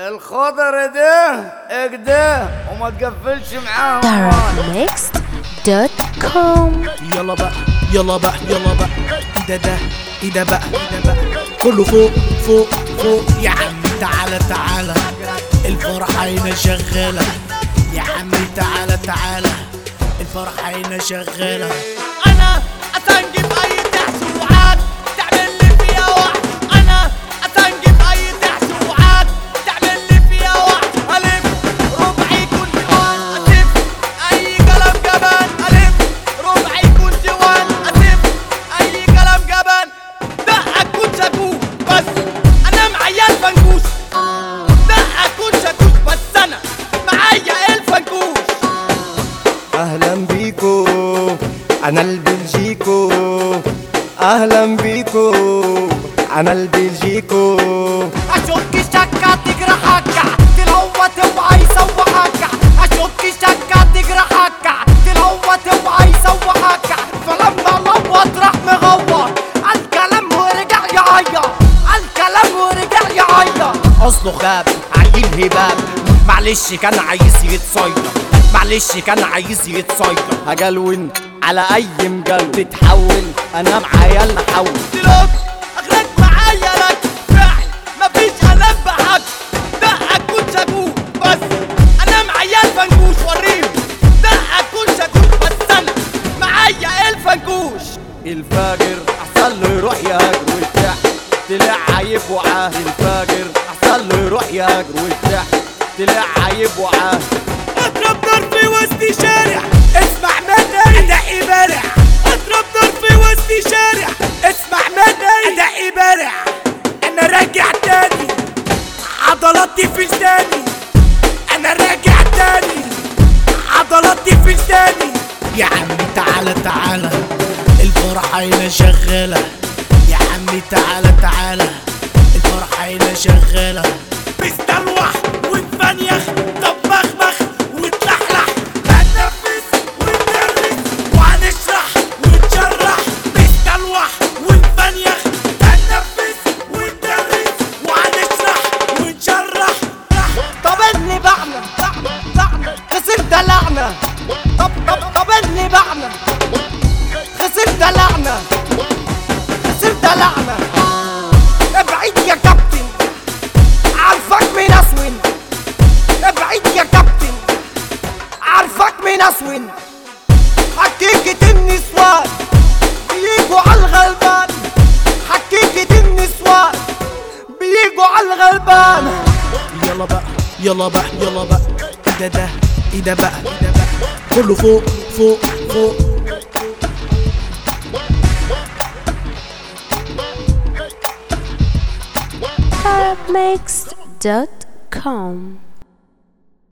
الخضر ده اكده وما تقفلش معاهم darkmixed.com يلا بقى يلا بقى يلا بقى ايه ده ده ايه ده بقى ايه ده بقى كله فوق فوق فوق يا عم تعالى تعالى الفرحة هنا شغالة يا عم تعالى تعالى الفرحة هنا شغالة انا اتنجي باي تحسوعات تعمل لي فيها واحد انا اتنجي باي تحسوعات تعمل لي فيها واحد الف ربعي كنت وان اسف اي كلام جبان الف ربعي كنت وان اسف اي كلام جبان دقك كنت شكوك بس انا معايا الفنكوش دقك كنت شكوك بس انا معايا الفنكوش اهلا بيكو انا البلجيكو اهلا بيكو انا البلجيكو اشك شكا تجرحك تلوت اوعى يسوحك اشك شكا تجرحك تلوت اوعى يسوحك فلما لوت راح مغوط الكلام ورجع يعيط الكلام ورجع يعيط اصله خاب عيل هباب معلش كان عايز يتصيد معلش كان عايز يتصيد هجلون على اي مجل تتحول انا معايا المحول تلوت اخرج معايا لك فعل مفيش قلب بحق دقك كنت شكوك بس انا معايا الفنكوش وريهم دقك كنت شكوك بس انا معايا الفنكوش الفاجر احسن له يروح يهاجر ويرتاح طلع عيب وعاه الفاجر احسن له يروح يهاجر ويرتاح طلع عيب وعاه اضرب نار في وسط شارع اسمع مني ادعي بارع اضرب نار في وسط شارع اسمع مني ادعي بارع انا راجع تاني عضلاتي في لساني انا راجع تاني عضلاتي في لساني يا عم تعالى تعالى الفرحة هنا شغالة يا عم تعالى تعالى الفرحة هنا شغالة بستلوح وتفنيخ طب مخمخ وتلحلح هننفس وندرس وهنشرح ونشرح بستلوح ونفنيخ هننفس وندرس وهنشرح ونشرح طب اللي بعنا بعنا بعنا خسرت لعنة طب طب طب اللي بعنا خسرت لعنة خسرت لعنة ابعد يا كابتن عارفك من اسون ابعد يا كابتن عارفك من اسون حكيكة النسوان بيجوا على الغلبان حكيكة النسوان بيجوا على الغلبان يلا بقى يلا بقى يلا بقى ايه ده ده ايه ده بقى ايه ده بقى كله فوق فوق فوق darkmixed.com